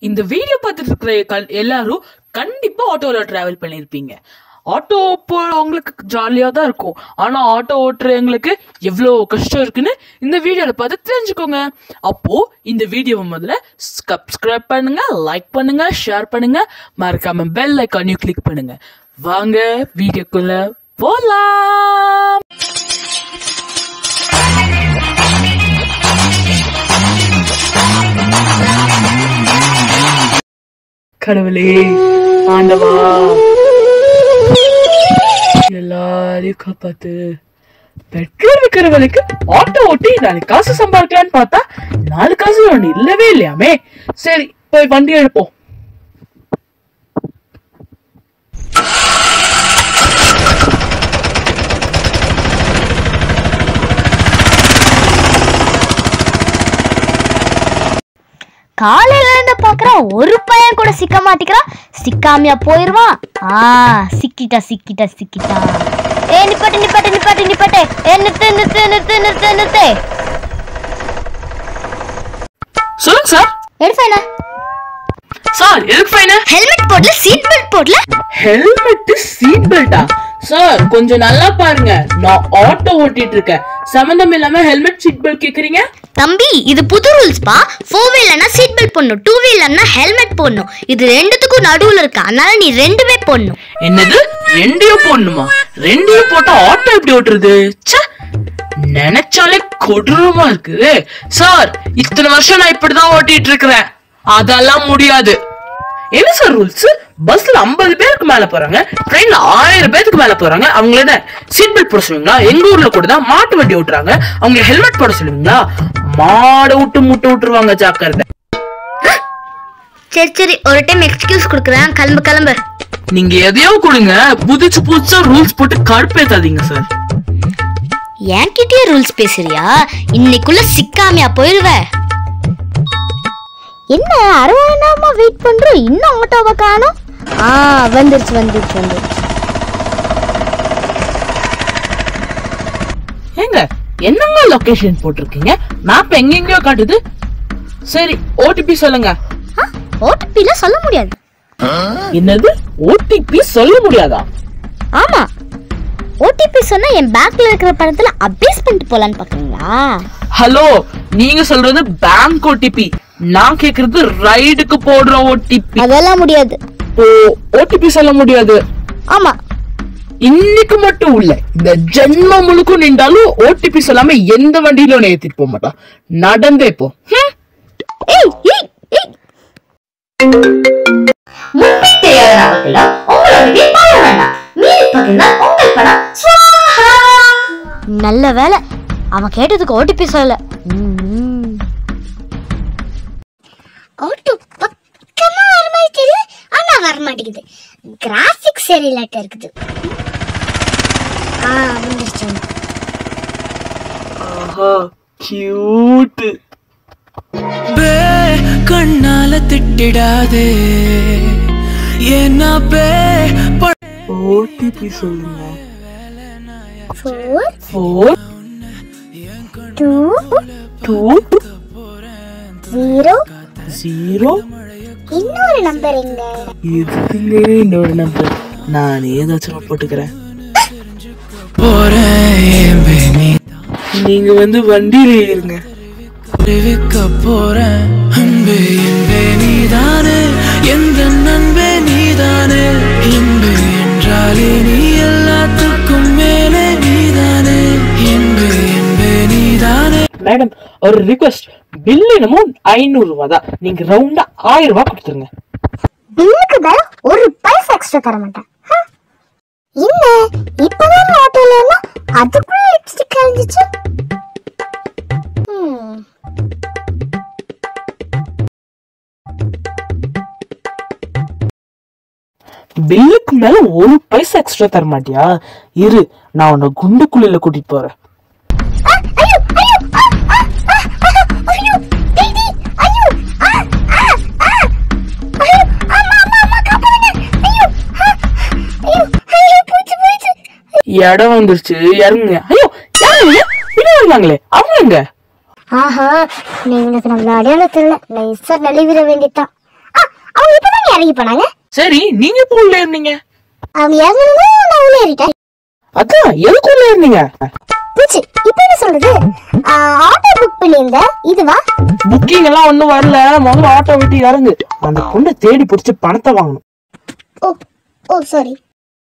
இந்த வீடியோ பார்த்துட்டு இருக்கிற கல்- எல்லாரும் கண்டிப்பா ஆட்டோல டிராவல் பண்ணிருப்பீங்க ஆட்டோ போறவங்களுக்கு ஜாலியா தான் இருக்கும் ஆனா ஆட்டோ ஓட்டுறவங்களுக்கு எவ்வளோ கஷ்டம் இருக்குன்னு இந்த வீடியோல பார்த்து தெரிஞ்சுக்கோங்க அப்போ இந்த வீடியோவை முதல்ல சப்ஸ்கிரைப் பண்ணுங்க லைக் பண்ணுங்க ஷேர் பண்ணுங்க மறக்காம பெல் ஐக்கானையும் கிளிக் பண்ணுங்க வாங்க வீடியோக்குள்ள போலாம் கடவுளே ஆண்டவா எல்லாரையும் காப்பாத்து பெட்ரோல் விற்கிறவளுக்கு ஆட்டோ ஓட்டி நாளைக்கு காசு சம்பாதிக்கலான்னு பார்த்தா நாலு காசு ஒண்ணு இல்லவே இல்லையாமே சரி போய் வண்டி எடுப்போம் காலையில இருந்து பாக்குறான் ஒரு பையன் கூட சிக்க மாட்டிக்கிறான் சிக்காமையா போயிருவான் ஆ சிக்கிட்டா சிக்கிட்டா சிக்கிட்டா ஏ நிப்பாட்டு நிப்பாட்டு நிப்பாட்டு நிப்பாட்டு ஏ நிறுத்து நிறுத்து நிறுத்து நிறுத்து நிறுத்து சொல்லுங்க சார் எடு ஃபைனா சார் எதுக்கு ஃபைன ஹெல்மெட் போடல சீட் பெல்ட் போடல ஹெல்மெட் சீட் பெல்ட்டா சார் கொஞ்சம் நல்லா பாருங்க நான் ஆட்டோ ஓட்டிட்டு இருக்கேன் சம்பந்தம் இல்லாம ஹெல்மெட் சீட் பெல்ட் கேக்குறீங்க தம்பி இது புது ரூல்ஸ் பா ஃபோர் வீலர்னா சீட் பெல்ட் போடணும் டூ வீலர்னா ஹெல்மெட் போடணும் இது ரெண்டுத்துக்கும் நடுவுல இருக்கு அதனால நீ ரெண்டுமே போடணும் என்னது ரெண்டையும் போடணுமா ரெண்டையும் போட்டா ஆட்டோ எப்படி ஓட்டுறது ச்சே நினைச்சாலே கொடூரமா இருக்கு சார் இத்தனை வருஷம் நான் இப்படிதான் ஓட்டிட்டு இருக்கிறேன் அதெல்லாம் முடியாது என்ன சார் ரூல்ஸ் பஸ்ல 50 பேருக்கு மேல போறாங்க ட்ரெயின்ல ஆயிரம் பேருக்கு மேல போறாங்க அவங்கள சீட் பெல்ட் போட சொல்லுவீங்களா எங்க ஊர்ல கூட தான் மாட்டு வண்டி ஓட்டுறாங்க அவங்க ஹெல்மெட் போட சொல்லுவீங்களா மாடை விட்டு முட்டை விட்டுருவாங்க ஜாக்கிரதை சரி சரி ஒரு டைம் எக்ஸ்கியூஸ் கொடுக்குறேன் கிளம்பு கிளம்பு நீங்க எதையோ கொடுங்க புதுசு புதுசா ரூல்ஸ் போட்டு கடுப்பேத்தாதீங்க சார் என்கிட்டயே ரூல்ஸ் பேசுறியா இன்னைக்குள்ள சிக்காமையா போயிருவ என்ன அரை மணி நேரமா வெயிட் பண்றோம் இன்னும் ஆட்டோவை காணோம் ஆ வந்துருச்சு வந்துருச்சு வந்துருச்சு ஏங்க என்னங்க லொகேஷன் போட்டிருக்கீங்க மேப் எங்கெங்கயோ காட்டுது சரி ஓடிபி சொல்லுங்க ஓடிபில சொல்ல முடியாது என்னது ஓடிபி சொல்ல முடியாதா ஆமா ஓடிபி சொன்னா என் பேக்ல இருக்கிற பணத்துல அபேஸ் பண்ணிட்டு போலான்னு பாக்குறீங்களா ஹலோ நீங்க சொல்றது பேங்க் ஓடிபி நான் கேக்குறது ரைடுக்கு போடுற ஓடிபி அதெல்லாம் முடியாது ஓ ஓடிபி சொல்ல முடியாது ஆமா இன்னைக்கு மட்டும் இல்ல இந்த ஜென்மம் முழுக்கும் நின்றாலும் ஓடிபி சொல்லாம எந்த வண்டியிலும் உன்னை ஏத்திட்டு போக மாட்டான் நடந்தே போ ஹம். ஏய் ஏய் ஏய் முன்பே தெரியாதவர்களாம் உங்களுடைய பாட வேண்டாம் மீறி பகிர்ந்தா உங்கள் பணம் சுவாஹா. நல்ல வேலை அவன் கேட்டதுக்கு ஓடிபி சொல்லல ஆட்டோ பக்கமா வர மாதிரி தெரியுது ஆனா வர மாட்டேங்குது கிராபிக்ஸ் சரியில்லாட்ட இருக்குது ஆ வந்துருச்சு ஆஹா கியூட் பே கண்ணால திட்டிடாதே ஏன்னா பே ப- ஓடிபி சொல்லுங்க four four two two zero zero இன்னொரு நம்பர் எங்க இதுக்குங்க இன்னொரு நம்பர் நான் ஏதாச்சும் போட்டுக்கிறேன் போறேன் ஏன் பே நீ நீங்க வந்து வண்டியில ஏறுங்க அறிவிக்க போறேன் அன்பே என்பே நீதானே எந்த நண்பே நீதானே என்பே என்றாலே நீ எல்லாத்துக்கும் மேலே நீதானே என்பே என்பே நீதானே மேடம் ஒரு ரிக்வெஸ்ட் பில் என்னமோ ஐநூறு ரூபாய் தான் நீங்க ரவுண்டா ஆயிரம் ரூபாய் கொடுத்துருங்க பில்லுக்கு மேல ஒரு பைசா எக்ஸ்ட்ரா தர மாட்டேன் ஹம். என்ன இப்பதான் ஆட்டோல எல்லாம் அதுக்குள்ள லிப்ஸ்டிக் கழிஞ்சிச்சு ம் பில்லுக்கு மேல ஒரு பைசா எக்ஸ்ட்ரா தர மாட்டியா இரு நான் உன்னை குண்டுக்குள்ள கூட்டிட்டு போறேன் ஆ, ஐயோ ஐயோ ஆ, ஆ, ஆ, ஆ, ஐயோ டேய், டேய், ஐயோ ஆ, ஆ, ஆ, ஐயோ அம்மா அம்மா அம்மா காப்பாடுங்க ஐயோ ஆ, ஐயோ ஐயோ போச்சு போச்சு இடம் வந்துருச்சு இறங்குங்க ஐயோ இறங்குங்க பின்னாடி இருந்தாங்களே அவங்க எங்க ஆஹா நீங்களுக்கு நம்மள அடையாளம் தெரியல நைஸா நழுவிட வேண்டியதான் அவங்க இப்பதான் இறங்கி போனாங்க சரி நீங்க எப்போ உள்ள இருந்தீங்க அவங்க இறங்கினதும் நான் உள்ள ஏறிட்டேன் அதான் எதுக்கு உள்ள இருந்தீங்க பூச்சி இப்ப என்ன சொல்றது ஆட்டோ புக் பண்ணியிருந்தேன் இதுவா புக்கிங் எல்லாம் ஒண்ணும் வரல முதல்ல ஆட்டோ விட்டு இறங்கு அந்த பொண்ணை தேடி பிடிச்சு பணத்தை வாங்கணும் ஓ ஓ சாரி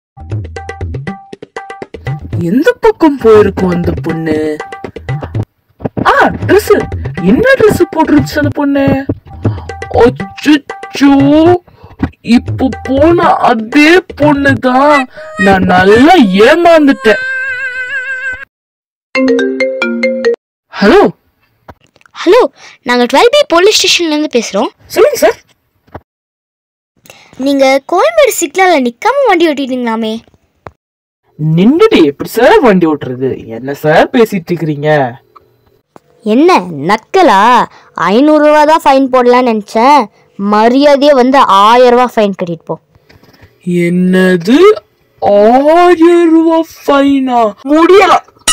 எந்த பக்கம் போயிருக்கும் அந்த பொண்ணு ஆ ட்ரெஸ் என்ன ட்ரெஸ் போட்டுருச்சு அந்த பொண்ணு அச்சோ இப்போ போன அதே பொண்ணு தான் நான் நல்லா ஏமாந்துட்டேன் ஹலோ ஹலோ நாங்கள் டுவெல் பி போலீஸ் ஸ்டேஷன்லேருந்து பேசுகிறோம் சொல்லுங்க சார் நீங்கள் கோயம்பேடு சிக்னலில் நிற்காம வண்டி ஓட்டிட்டீங்களாமே நின்னுட்டு எப்படி சார் வண்டி ஓட்டுறது என்ன சார் பேசிட்டு இருக்கிறீங்க என்ன நக்கலா ஐநூறுரூவா தான் ஃபைன் போடலான்னு நினச்சேன் மரியாதையே வந்து ஆயிரம் ரூபா ஃபைன் கட்டிட்டு போ என்னது ஆயிரம் ரூபாய் ஃபைனா முடியல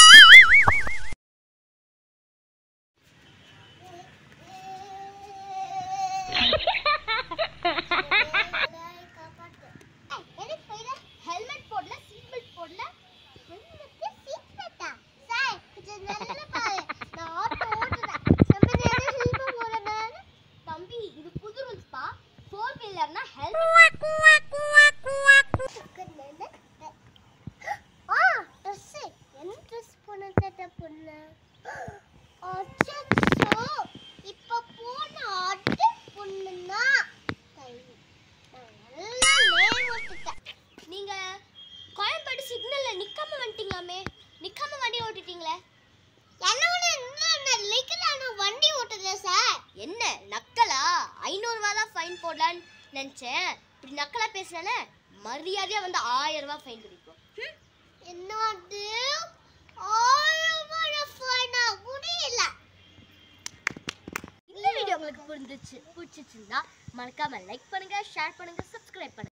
ஹெல்மெட் போடல சீட் பெல்ட் போடல ஹெல்மெட்ல சீட் பெல்ட்டா சார் கொஞ்சம் நல்ல பாரு நான் ஆட்டோ ஓட்டுறேன் நம்ம நேரம் ஹெல்மெட் போடுறேன் தம்பி இது புது ரூல்ஸ் பா ஃபோர் வீலர்னா ஹெல்மெட் ஆ ட்ரெஸ் என்ன ட்ரெஸ் போன கேட்ட பொண்ணு அச்சோ இப்ப போன அட்டை பொண்ணுனா நீங்க கோயம்பேடு சிக்னல்ல நிக்காம வந்துட்டீங்களாமே நிக்காம வண்டி ஓட்டிட்டீங்களே என்னோட நான் வண்டி ஓட்டுறேன் சார் என்ன நக்கலா ஐநூறு ரூபா தான் ஃபைன் போடலான்னு நினைச்சேன் இப்படி நக்கலா பேசுனேனே மரியாதையா வந்து ஆயிரம் ரூபாய் ஃபைன் கட்டிப்போம் என்னது ஆயிரம் ரூபாய் ஃபைனா முடியல இந்த வீடியோ உங்களுக்கு புரிஞ்சிச்சு பிடிச்சிருந்தா மறக்காம லைக் பண்ணுங்க ஷேர் பண்ணுங்க சப்ஸ்கிரைப் பண்ணுங்க